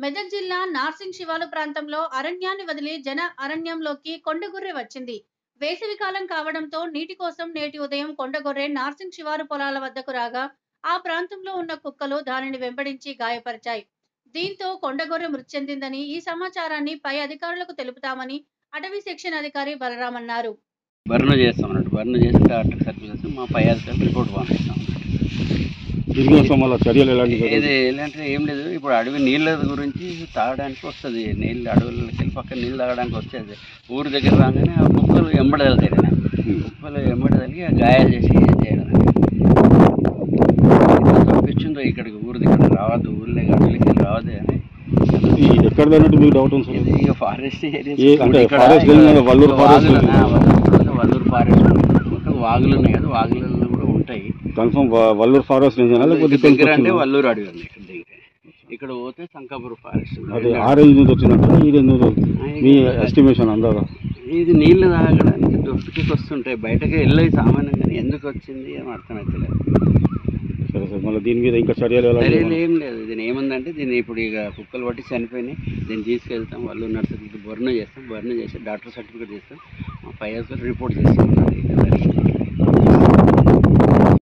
మెదక్ జిల్లా నార్సింగ్ శివాలు ప్రాంతంలో అరణ్యాన్ని వదిలి జన అరణ్యంలోకి కొండగొర్రె వచ్చింది వేసవి కాలం కావడంతో నీటి కోసం నేటి ఉదయం కొండగొర్రె నార్సింగ్ శివారు పొలాల వద్దకు రాగా ఆ ప్రాంతంలో ఉన్న కుక్కలు దానిని వెంబడించి గాయపరిచాయి దీంతో కొండగొర్రె మృతి చెందిందని ఈ సమాచారాన్ని పై అధికారులకు తెలుపుతామని అటవీ సెక్షన్ అధికారి బలరాం అన్నారు బర్న్ చేస్తాం అన్నట్టు బర్న్ చేసి డాక్టర్ సర్టిఫికేట్ చేసి మా పై అధికారులు రిపోర్ట్ పంపిస్తాం దీనికోసం మళ్ళీ చర్యలు ఎలాంటివి ఇది ఏంటంటే ఏం లేదు ఇప్పుడు అడవి నీళ్ళ గురించి తాగడానికి వస్తుంది నీళ్ళు అడవులకి వెళ్ళి పక్కన నీళ్ళు తాగడానికి వచ్చేది ఊరి దగ్గర రాగానే ఆ కుక్కలు ఎంబడదలుతాయి కదా కుక్కలు ఎంబడదలిగి ఆ గాయాలు చేసి చేయడం తప్పించిందో ఇక్కడికి ఊరి దగ్గర రావద్దు ఊళ్ళో అడవులకి వెళ్ళి రావద్దు అని ఇది ఎక్కడ అన్నట్టు మీకు డౌట్ ఉంది ఇది సార్ ఇక ఫారెస్ట్ ఏ- అంటే forest వెళ్ళిన కదా, వల్లూరు forest వల్లూరు ఫారెస్ట్ మొత్తం వాగులు ఉన్నాయి కదా వాగులలో కూడా ఉంటాయి కన్ఫర్మ్ వల్లూరు ఫారెస్ట్ నుంచి లేకపోతే ఇక్కడ దగ్గర అంటే ఇక్కడ వల్లూరు అడవి ఉంది ఇక్కడ దగ్గర ఇక్కడ పోతే సంకాపూర్ ఫారెస్ట్ ఉంది. అదే ఆ రేంజ్ నుంచి వచ్చినట్టు ఈ రేంజ్ నుంచి మీ ఎస్టిమేషన్ అందాదా ఇది నీళ్లు తాగడానికి దొరికి వస్తుంటాయి బయటకి వెళ్ళి సామాన్యంగా ఎందుకు వచ్చింది అని అర్థమవుతలేదు సరే సార్ మళ్ళీ దీని మీద ఇంకా చర్యలు సరే ఎలాంటివి ఏం లేదు దీని ఏముందంటే దీన్ని ఇప్పుడు ఇక కుక్కలు పట్టి చనిపోయినాయి దీన్ని తీసుకెళ్తాం వాళ్ళు నర్సరీకి బర్న్ చేస్తాం బర్న్ చేసి డాక్టర్ సర్టిఫికేట్ చేస్తాం మా పై రిపోర్ట్ చేస్తాం అది జరిగింది